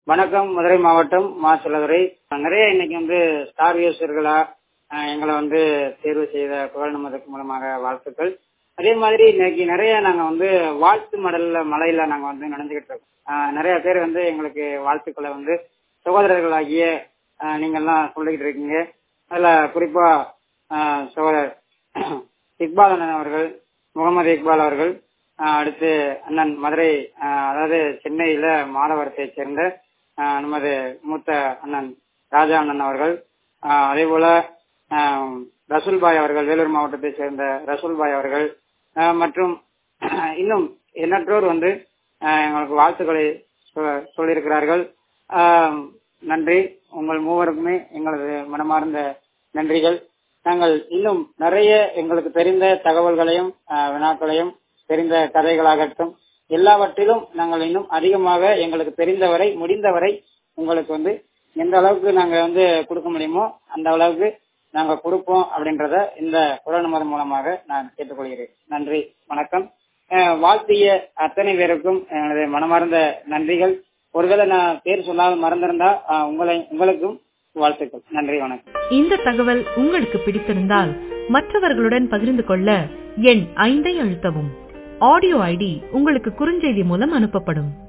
வணக்கம் மதுரை மாவட்டம் மா செல்லதுரை நிறைய இன்னைக்கு வந்து ஸ்டார் யூசர்களா அஹ், எங்களை வந்து தேர்வு செய்த புகழ் நமதுக்கு மூலமாக வாழ்த்துக்கள் அதே மாதிரி இன்னைக்கு நிறைய நாங்க வந்து வாழ்த்து மடல்ல மலையில நாங்க வந்து நடந்துகிட்டு இருக்கோம் அஹ், நிறைய பேர் வந்து எங்களுக்கு வாழ்த்துக்களை வந்து சகோதரர்களாகிய அஹ், நீங்கெல்லாம் சொல்லிக்கிட்டு இருக்கீங்க அதுல குறிப்பா அஹ், சகோதரர் இக்பால் அண்ணன் அவர்கள் முகமது இக்பால் அவர்கள் அஹ், அடுத்து அண்ணன் மதுரை அஹ், அதாவது சென்னையில மாதவரத்தைச் சேர்ந்த அஹ், நமது மூத்த அண்ணன் ராஜா அண்ணன் அவர்கள் அஹ், அதே போல அஹ், ரசூல்பாய் அவர்கள் வேலூர் மாவட்டத்தைச் சேர்ந்த ரசூல்பாய் அவர்கள் அஹ், மற்றும் இன்னும் எண்ணற்றோர் வந்து அஹ், எங்களுக்கு வாழ்த்துக்களை சொ- சொல்லியிருக்கிறார்கள் அஹ், நன்றி உங்கள் மூவருக்குமே எங்களது மனமார்ந்த நன்றிகள் நாங்கள் இன்னும் நிறைய எங்களுக்கு தெரிந்த தகவல்களையும் அஹ், வினாக்களையும் தெரிந்த கதைகளாகட்டும் எல்லாவற்றிலும் நாங்கள் இன்னும் அதிகமாக எங்களுக்கு தெரிந்தவரை முடிந்தவரை உங்களுக்கு வந்து எந்த அளவுக்கு நாங்க வந்து கொடுக்க முடியுமோ அந்த அளவுக்கு நாங்க கொடுப்போம் அப்படின்றத இந்த குரல் நமது மூலமாக நான் கேட்டுக்கொள்கிறேன் நன்றி வணக்கம் அஹ், வாழ்த்திய அத்தனை பேருக்கும் எனது மனமார்ந்த நன்றிகள் ஒருவேளை நான் பேர் சொல்லாத மறந்திருந்தா அஹ், உங்களை உங்களுக்கும் வாழ்த்துக்கள் நன்றி வணக்கம் இந்த தகவல் உங்களுக்கு பிடித்திருந்தால் மற்றவர்களுடன் பகிர்ந்து கொள்ள எண் ஐந்தை அழுத்தவும் ஆடியோ ஐடி உங்களுக்கு குறுஞ்செய்தி மூலம் அனுப்பப்படும்